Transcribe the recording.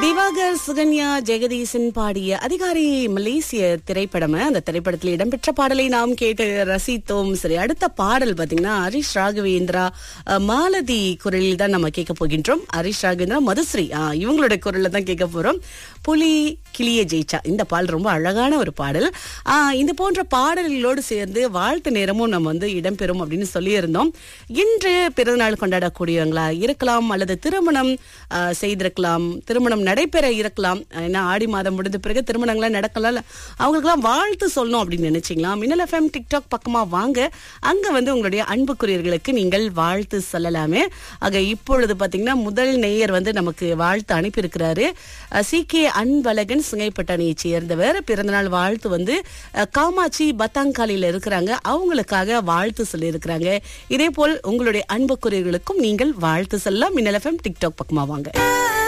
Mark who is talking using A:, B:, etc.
A: திவாகர் சுகன்யா ஜெகதீசன் பாடிய அதிகாரி மலேசிய திரைப்படம் அந்த திரைப்படத்தில் இடம்பெற்ற பாடலை நாம் கேட்டு ரசித்தோம் சரி அடுத்த பாடல் பாத்தீங்கன்னா ஹரிஷ் ராகவேந்திரா அஹ், மாலதி குரலில் தான் நம்ம கேட்க போகின்றோம் ஹரிஷ் ராகவேந்திரா மதுஸ்ரீ ஆ, இவங்களோட குரல்ல தான் கேட்க போறோம் புலி கிளிய ஜெயிச்சா இந்த பாடல் ரொம்ப அழகான ஒரு பாடல் ஆ, இந்த போன்ற பாடல்களோடு சேர்ந்து வாழ்த்து நேரமும் நம்ம வந்து இடம்பெறும் அப்படின்னு சொல்லியிருந்தோம் இன்று பிறந்தநாள் கொண்டாடக்கூடியவங்களா இருக்கலாம் அல்லது திருமணம் ஆ, செய்திருக்கலாம் திருமணம் நடைபெற இருக்கலாம் ஏன்னா ஆடி மாதம் முடிந்த பிறகு திருமணங்கள்லாம் நடக்கலாம் அவங்களுக்குலாம் வாழ்த்து சொல்லணும் அப்படின்னு நினைச்சீங்களா மின்னல் எஃப்எம் டிக்டாக் பக்கமா வாங்க அங்க வந்து உங்களுடைய அன்புக்குரியர்களுக்கு நீங்கள் வாழ்த்து சொல்லலாமே ஆக இப்பொழுது பாத்தீங்கன்னா முதல் நேயர் வந்து நமக்கு வாழ்த்து அனுப்பியிருக்கிறாரு சி கே அன்பழகன் சுங்கைப்பட்டாணியை சேர்ந்தவர் பிறந்தநாள் வாழ்த்து வந்து அஹ், காமாட்சி பத்தாங்காலில இருக்கிறாங்க அவங்களுக்காக வாழ்த்து சொல்லியிருக்கிறாங்க இதே போல் உங்களுடைய அன்புக்குரியர்களுக்கும் நீங்கள் வாழ்த்து சொல்லலாம் மின்னல் எஃப்எம் டிக்டாக் பக்கமா வாங்க